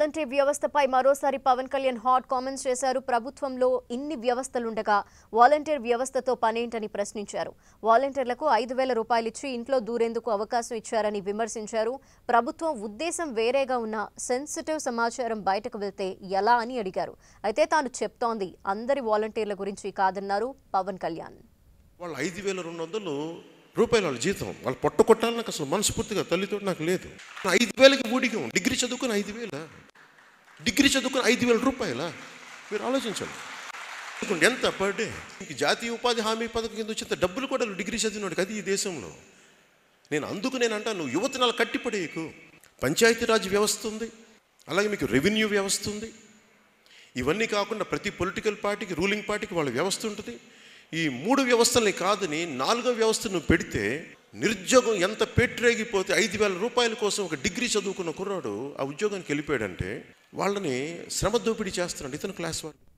volunteer వ్యవస్థపై మరోసారి Pawan Kalyan hot comments చేశారు ప్రభుత్వంలో ఇన్ని వ్యవస్థలుండగా వాలంటీర్ వ్యవస్థతో పనేంటని ప్రశ్నించారు వాలంటీర్లకు ఐదు వేల రూపాయలిచ్చి ఇంట్లో దూరేందుకు అవకాశం ఇచ్చారని విమర్శించారు ప్రభుత్వం ఉద్దేశం వేరేగా ఉన్న సెన్సిటివ్ సమాచారం బయటకు వెళ్తే ఎలా అని అడిగారు అయితే తాను చెప్తోంది అందరి వాలంటీర్ల గురించి కాదన్నారు పవన్ కళ్యాణ్ వాళ్ళు ఐదు వేల రెండు వందలు రూపాయల వాళ్ళ జీతం వాళ్ళు పొట్ట కొట్టాలని నాకు అసలు మనస్ఫూర్తిగా తల్లితో నాకు లేదు ఐదు వేలకి ఊడిగం డిగ్రీ చదువుకుని ఐదు వేల డిగ్రీ చదువుకుని ఐదు వేల రూపాయల మీరు ఆలోచించండి అనుకోండి, ఎంత పర్ డే ఇంక జాతీయ ఉపాధి హామీ పథకం కింద వచ్చేంత డబ్బులు కూడా డిగ్రీ చదివినాడు అది ఈ దేశంలో నేను అందుకు నేను అంటాను నువ్వు యువతనాలు కట్టిపడేయకు పంచాయతీరాజ్ వ్యవస్థ ఉంది అలాగే మీకు రెవెన్యూ వ్యవస్థ ఉంది ఇవన్నీ కాకుండా ప్రతి పొలిటికల్ పార్టీకి రూలింగ్ పార్టీకి వాళ్ళ వ్యవస్థ ఉంటుంది ఈ మూడు వ్యవస్థల్ని కాదని నాలుగో వ్యవస్థ నువ్వు పెడితే నిరుద్యోగం ఎంత పెట్టరేగిపోతే ఐదు వేల రూపాయల కోసం ఒక డిగ్రీ చదువుకున్న కుర్రాడు ఆ ఉద్యోగానికి వెళ్ళిపోయాడంటే వాళ్ళని శ్రమ దోపిడీ చేస్తున్నాడు ఇతను క్లాస్ వాడు